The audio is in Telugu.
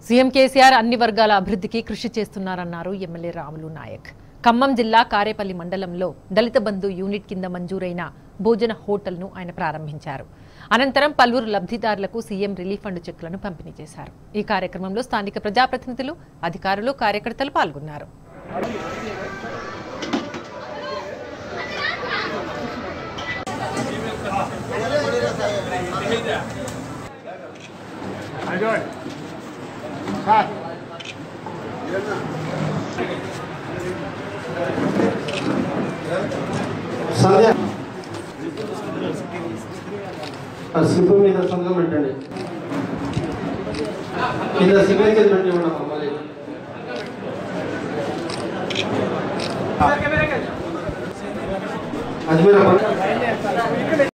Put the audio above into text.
సీఎం కేసీఆర్ అన్ని వర్గాల అభివృద్ధికి కృషి చేస్తున్నారన్నారు ఎమ్మెల్యే రాములు నాయక్ ఖమ్మం జిల్లా కారేపల్లి మండలంలో దళిత బంధు యూనిట్ కింద మంజూరైన భోజన హోటల్ను ఆయన ప్రారంభించారు అనంతరం పలువురు లబ్ధిదారులకు సీఎం రిలీఫ్ ఫండ్ చెక్కులను పంపిణీ చేశారు ఈ కార్యక్రమంలో స్థానిక ప్రజాప్రతినిధులు అధికారులు కార్యకర్తలు పాల్గొన్నారు సంధ్య ఆ స్లిప్ మీద సంతకం పెట్టండి కింద సిగ్నేచర్ పెట్టి ఉండమ్మా మళ్ళీ అజ్మీర్